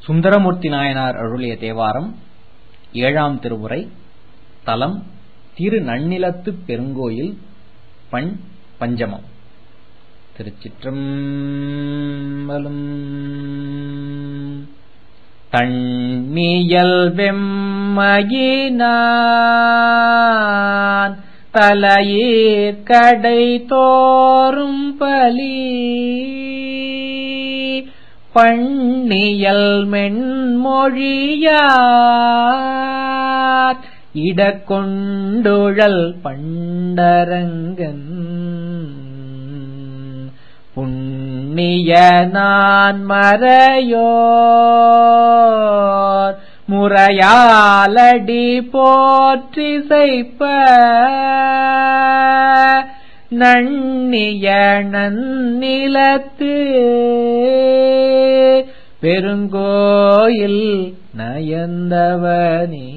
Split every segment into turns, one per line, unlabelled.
சுந்தரமூர்த்தி நாயனார் அருளிய தேவாரம் ஏழாம் திருமுறை தலம் திரு நன்னிலத்துப் பெருங்கோயில் பண் பஞ்சமம் திருச்சிற்றம்பலம் தண்ணியல் வெம்மையினான் தலையீர் கடை தோறும் பலி பண்ணியல் மென்மொழியார் இடக்கொண்டுழல் பண்டரங்கன் புண்ணிய நான் மறையோர் முறையாலடி போற்றி செய்ப்ப நன்னிய நன்னிலத்து பெருங்கோயில் நயந்தவனே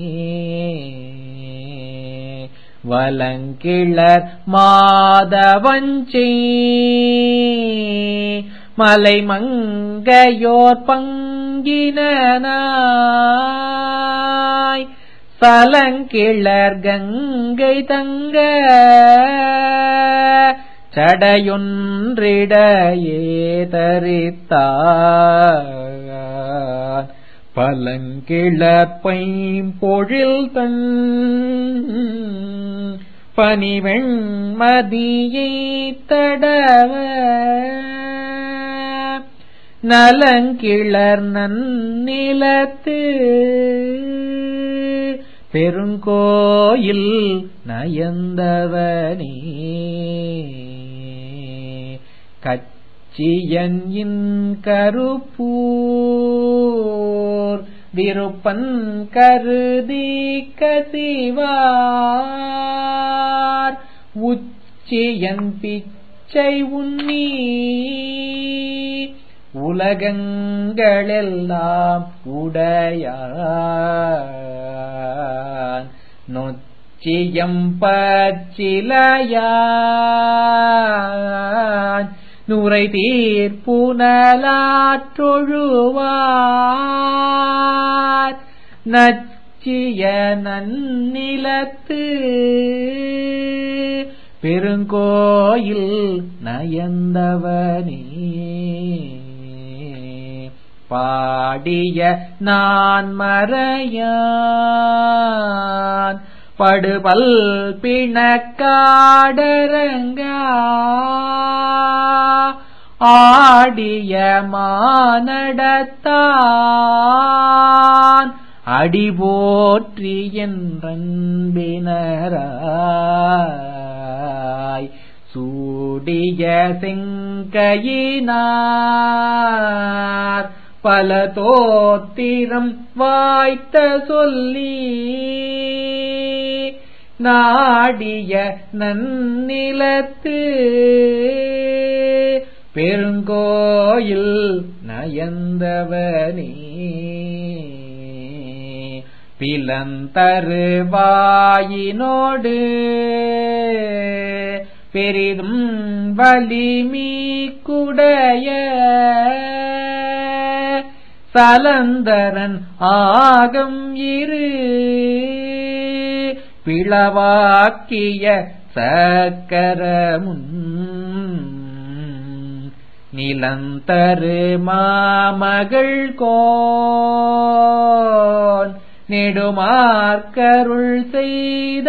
வலங்கிளர் மாதவஞ்சி மலைமங்கையோர் பங்கினாய் சலங்கிளர் கங்கை தங்க சடையொன்றிடையே தரித்தான் பலங்கிளர் பைம்பொழில் தன் பனிவெண்மதியை தடவ நலங்கிளர் நன்னிலத்து பெருங்கோயில் நயந்தவனே கச்சியன் இன் கருப்பூர் விருப்பன் கருதி கசிவார் உச்சியன் பிச்சை உண்ணி உலகங்களெல்லாம் உடையான் நொச்சியம் பச்சிலையான் நுரை தீர்ப்புனலாற்றொழுவார் நச்சிய நன்னிலத்து பெருங்கோயில் நயந்தவனே பாடிய நான் மறையான் படுபல் பிணக்காடரங்க ஆடிய மானடத்தான் அடிபோற்றி என்றன்பினராய் சூடிய செங்கையினார் பல தோத்திரம் வாய்த்த சொல்லி நாடிய நன்னிலத்து பெருங்கோயில் நயந்தவனே பிளந்தரு வாயினோடு பெரிதும் வலிமீ குடைய சலந்தரன் ஆகம் இரு பிளவாக்கிய சக்கரமுன் நிலந்தரு மாமகள் கோன் நெடுமார்க்கருள் செய்த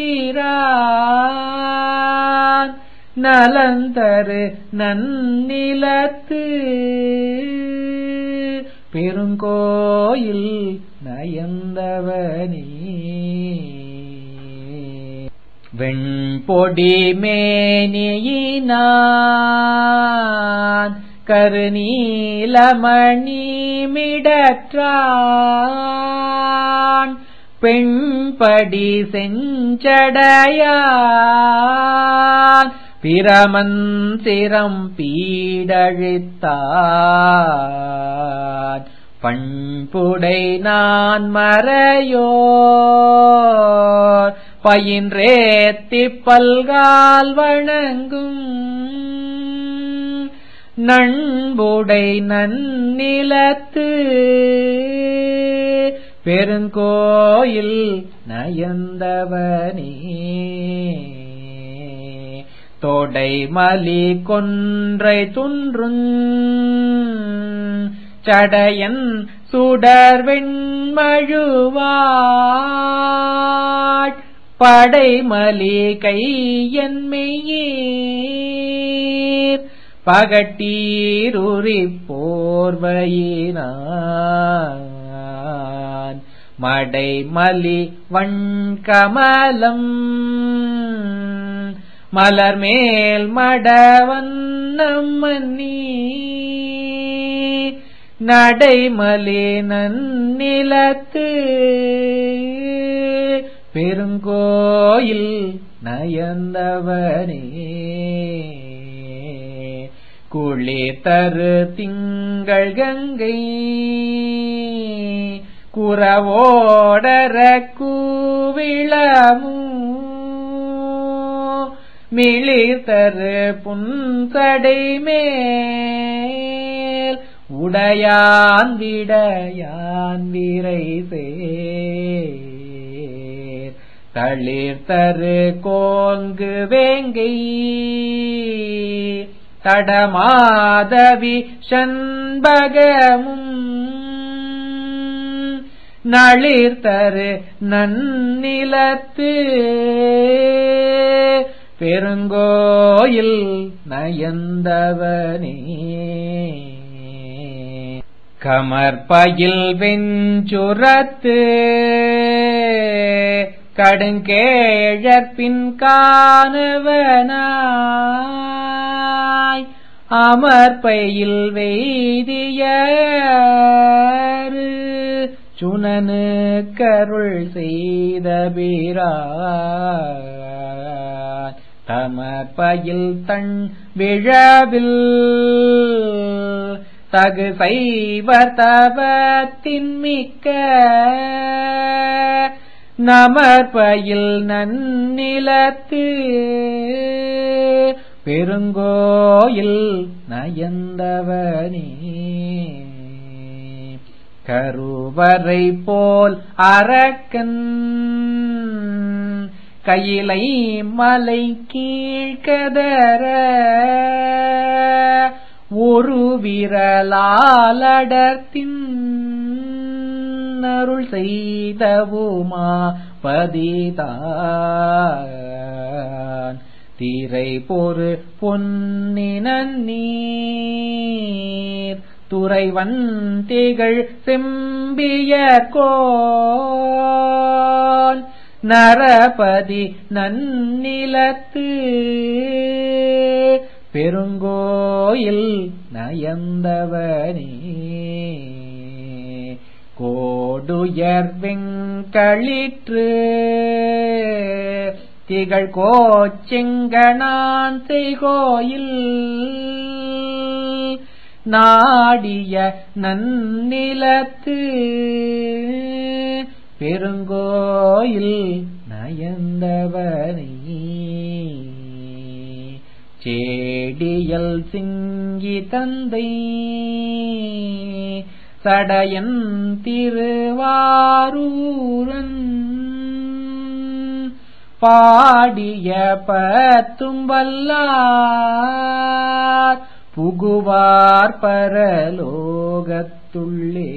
பிரான் நலந்தரு நன்னிலத்து பெருங்கோயில் நயந்தவனே வெண்பொடி மேனியினான் கருநீலமணி மிடற்றான் பெண்படி செஞ்சடையான் பிரமன் சிரம் பீடழித்தான் பண்புடை நான் மறையோர் பயின்றேத்தி பல்கால் வணங்கும் நண்புடை நன்னிலத்து பெருங்கோயில் நயந்தவனே தோடை மலி கொன்றை துன்றும் சடையன் சுடர் வெண்மழுவாட் படைமலி கையன் மெய்யீர் பகட்டீருரி போர்வையினான் மடைமலி வண்கமலம் மலர்மேல் மடவண்ணம் மன்னி நடைமலி நன்னிலத்து பெருங்கோயில் நயந்தவனே குளி தரு திங்கள் கங்கை குறவோடர கூவிளமூ மிளிர் தரு புன்சடை மேல் உடையான் விடையான் விரை சேர் தளிர் தரு கோங்கு வேங்கை தடமாதவி சண்பகமும் நளிர் தரு நன்னிலத்து பெருங்கோயில் நயந்தவனே கமர்பயில் வெஞ்சுரத்து கடுங்கேழற்பின் காணுவனாய் அமர்பையில் வெய்திய சுனனு கருள் செய்த பிரான் தமர்பயில் தன் விழவில் தகு சைவர் தவத்தின் மிக்க நமர்பயில் நன்னிலத்து பெருங்கோயில் நயந்தவனே கருவறை போல் அரக்கன் கையிலை மலை கீழ்கதற ஒரு விரலாலடர்த்தின் அருள் செய்தவுமா பதிதான் திரை பொறு பொன்னின நீர் துறைவன் திகழ் செம்பியர்கோன் நரபதி நன்னிலத்து பெருங்கோயில் நயந்தவனே கோடுயர் வெங்களிற்று திகழ் கோச்செங்கனான் செய்கோயில் நாடிய நன்னிலத்து பெருங்கோயில் நயந்தவனே சேடியல் சிங்கி தந்தை சடையன் திருவாரூரன் பாடிய பத்தும் வல்லார் புகுவார் பரலோகத்துள்ளே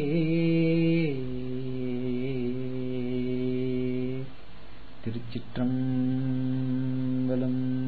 திருச்சிற்றம்பலம்